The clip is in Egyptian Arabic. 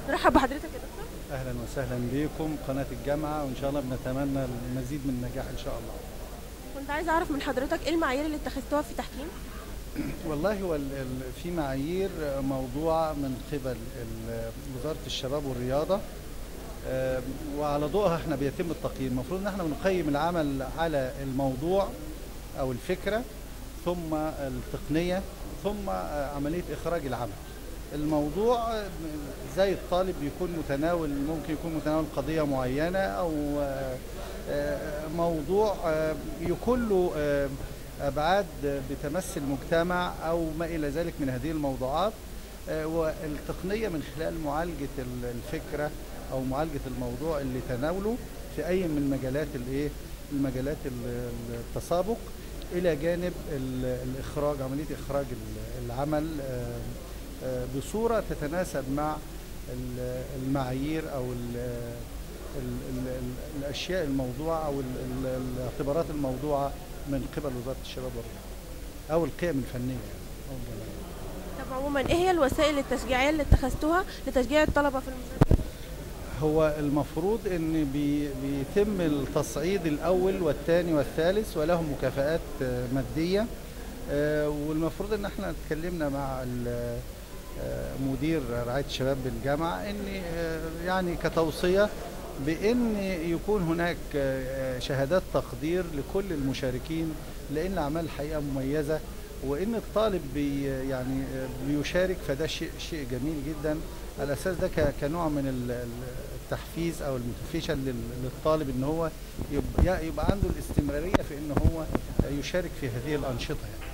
نرحب بحضرتك يا دكتور اهلا وسهلا بكم قناه الجامعه وان شاء الله بنتمنى المزيد من النجاح ان شاء الله كنت عايز اعرف من حضرتك ايه المعايير اللي اتخذتوها في التحكيم والله هو ال- ال- في معايير موضوعه من قبل ال- وزاره الشباب والرياضه آم، وعلى ضوءها احنا بيتم التقييم المفروض ان احنا بنقيم العمل على الموضوع او الفكره ثم التقنيه ثم آه، عمليه اخراج العمل الموضوع آه، زي الطالب بيكون متناول ممكن يكون متناول قضيه معينه او آه، آه، موضوع آه، يكون له آه، ابعاد بتمثل مجتمع او ما الى ذلك من هذه الموضوعات آه، والتقنيه من خلال معالجه ال- الفكره او معالجه الموضوع اللي تناوله في اي من مجالات الايه المجالات ال- التسابق الى جانب ال- الاخراج عمليه اخراج ال- العمل آه، آه، بصوره تتناسب مع ال- المعايير او ال- ال- ال- ال- الاشياء الموضوعه او ال- ال- الاعتبارات الموضوعه من قبل وزاره الشباب والرياضه او القيم الفنيه يعني أو الجمالية. طب عموما ايه هي الوسائل التشجيعيه اللي اتخذتوها لتشجيع الطلبه في المشاركه هو المفروض ان بي بيتم التصعيد الاول والثاني والثالث ولهم مكافآت آه، ماديه آه، والمفروض ان احنا اتكلمنا مع ال- آه، مدير رعايه الشباب بالجامعه ان آه، يعني كتوصيه بان يكون هناك آه، شهادات تقدير لكل المشاركين لان الاعمال الحقيقه مميزه وان الطالب بي يعني آه، بيشارك فده شيء شيء جميل جدا على اساس ده ك- كنوع من ال- ال- التحفيز او الموتيفيشن لل- للطالب ان هو يبقى, يبقى عنده الاستمراريه في ان هو يشارك في هذه الانشطه يعني